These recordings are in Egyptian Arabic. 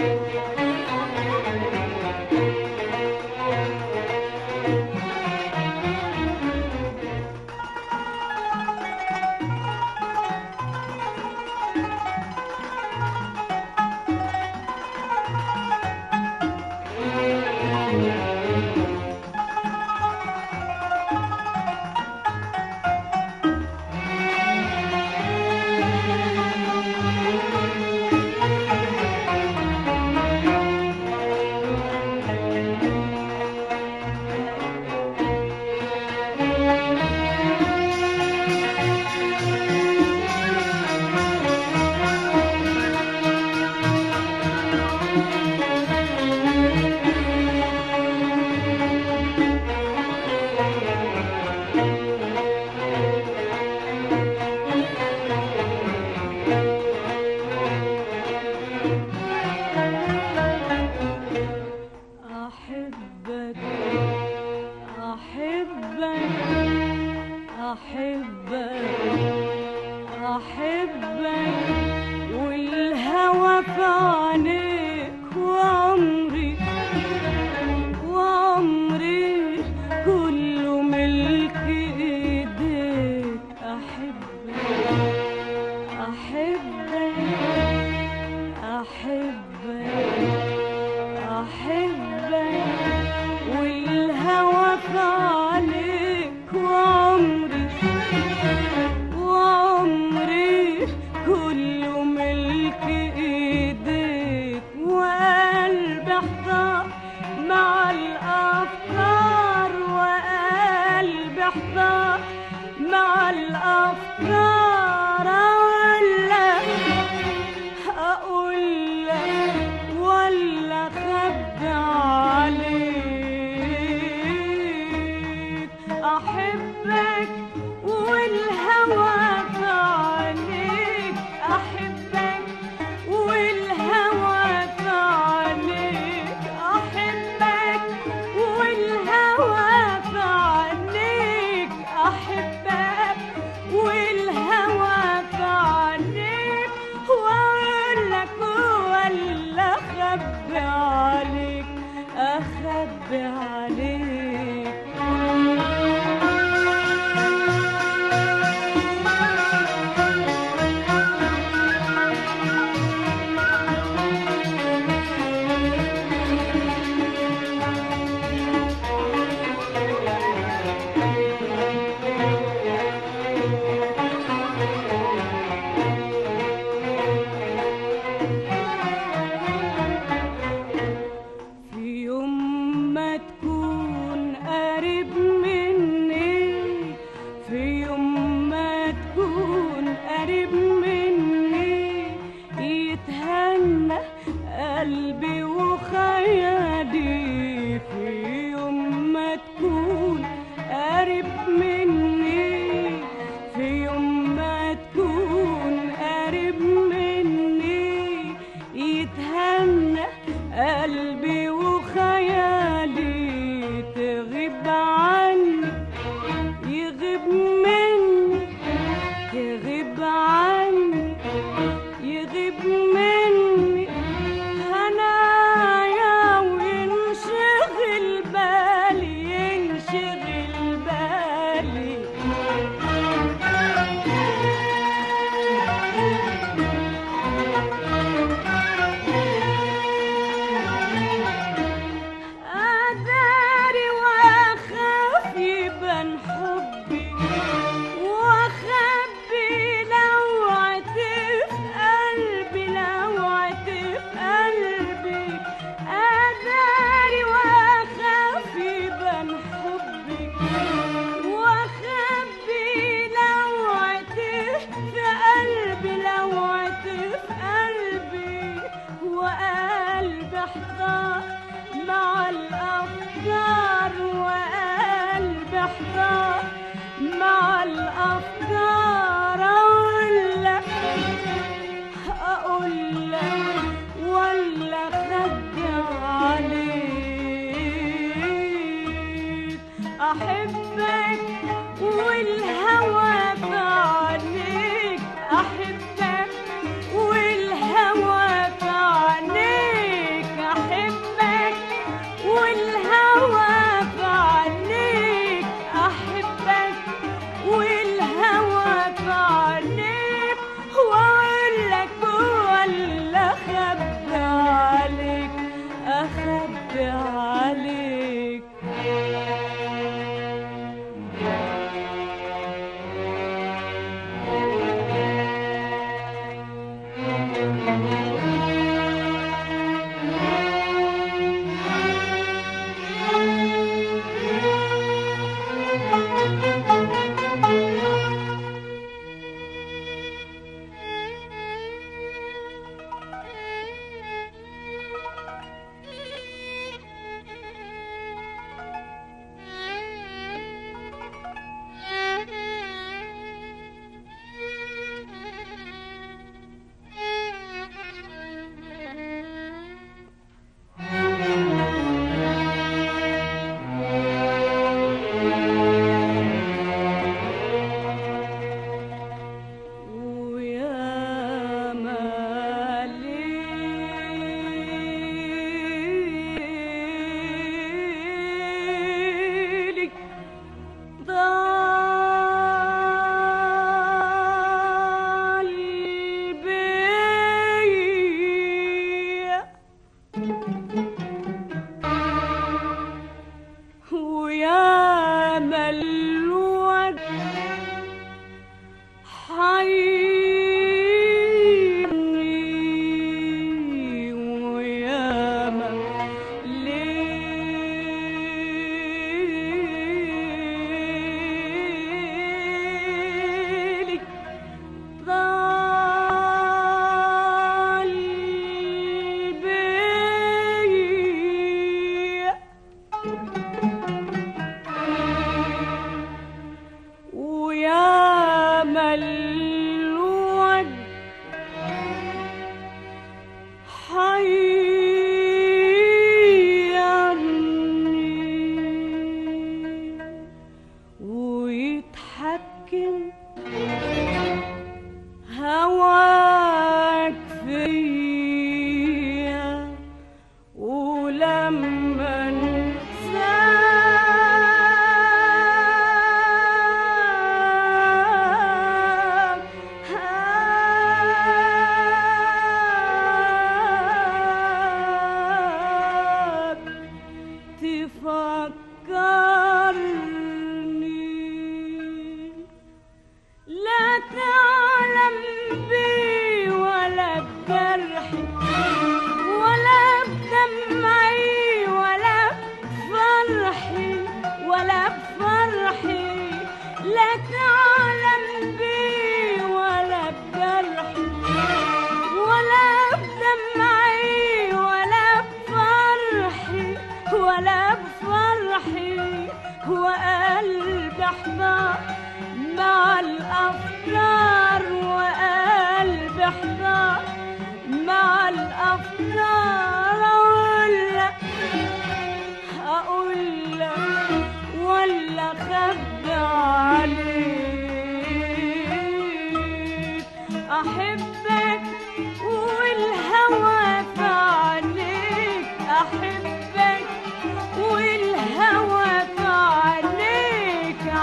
أحبك أحبك أحبك أحبك والهوى في عينيك وعمري وعمري كله ملك ايديك أحبك أحبك أحبك أحبك والهوى في عليك وعمري وعمري كله ملك ايديك وقلبي احتار مع الافكار وقلبي احتار مع الافكار ولا اقول لك ولا اخبي عليك احبك والهوى في عينيك احبك والهوى في عينيك احبك والهوى في عينيك احبك والهوى في عينيك واقول لك ولا اخبي عليك اخبي عليك في يوم ما تكون قريب مني في يوم ما تكون قريب مني يتهنى قلبي وخيالي في يوم ما تكون قريب مني في يوم ما تكون قريب مني يتهنى قلبي وخيالي تغيب عني يغيب مني يغيب عني يغيب مني هنايا وينشغل بالي ينشغل بالي أداري وأخاف يبان حبي وأخبي لو عتف قلبي لو عتف قلبي أداري وأخاف يبان حبي وأخبي لو عتف قلبي لو عتف قلبي وقلبي احتار مع الأفكار وقلبي احتار مع الأفكار أقول لك أقول لك ولا خدي عليك أحبك والهوى في عينيك أحبك والهوى في عينيك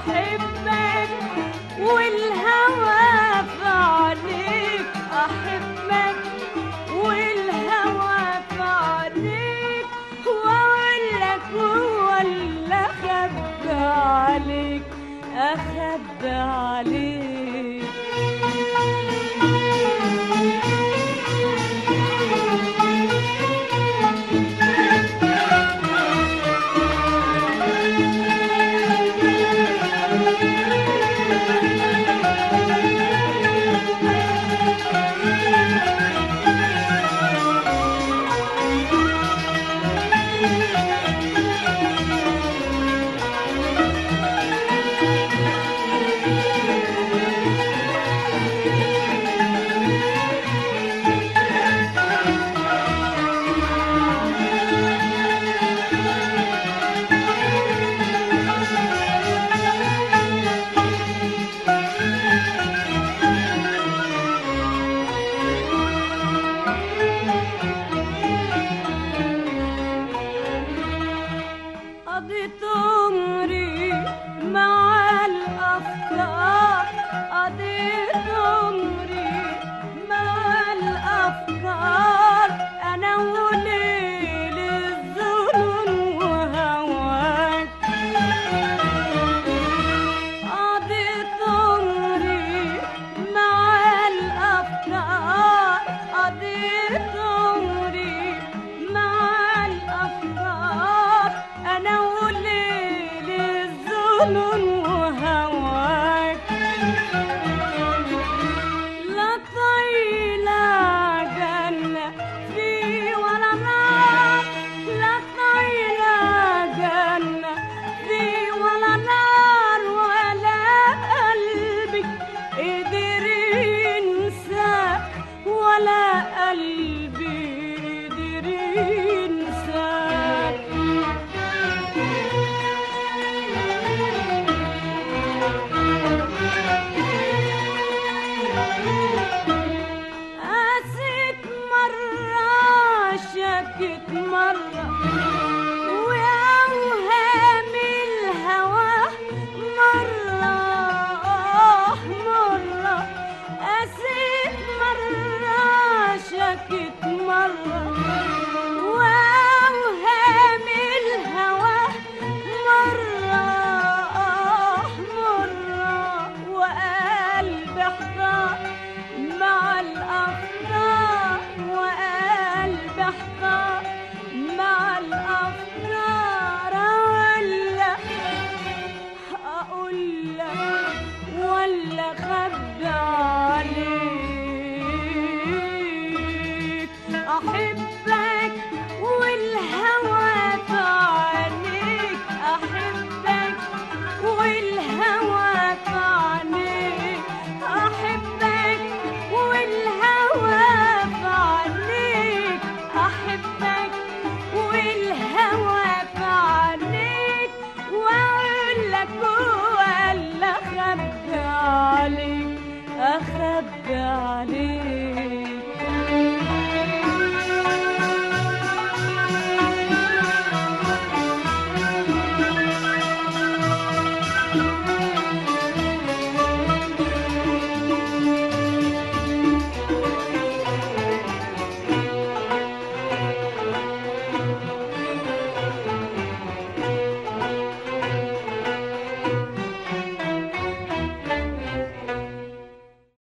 أحبك والهوى في عليك أحبك والهوى في عليك وأقولك ولا أخبي عليك أخبي عليك قضيت عمري مع الأفكار قضيت عمري مع الأفكار أنا وليل الظلم وهواك قضيت عمري مع الأفكار قضيت عمري مع الأفكار أنا وليل الظلم وهواك لا طيلة جنة في ولا نار لا طيلة جنة في ولا نار ولا قلبي قدر ينساك ولا قلبي قدر ينساك قاسيت مرة شكت مرة وأوهام الهوى مرة آه مرة قاسيت مرة شكت مرة وأوهام الهوى مرة آه مرة وقلبي احتار مع الأفكار وقلبي احتار مع الأفكار ولا أقول لك ولا أخبي عليك أحبك والهوى في عينيك أحبك والهوى في عينيك أحبك والهوى في عينيك أحبك والهوى في عينيك وأقول لك ولا أخبي عليك أخبي عليك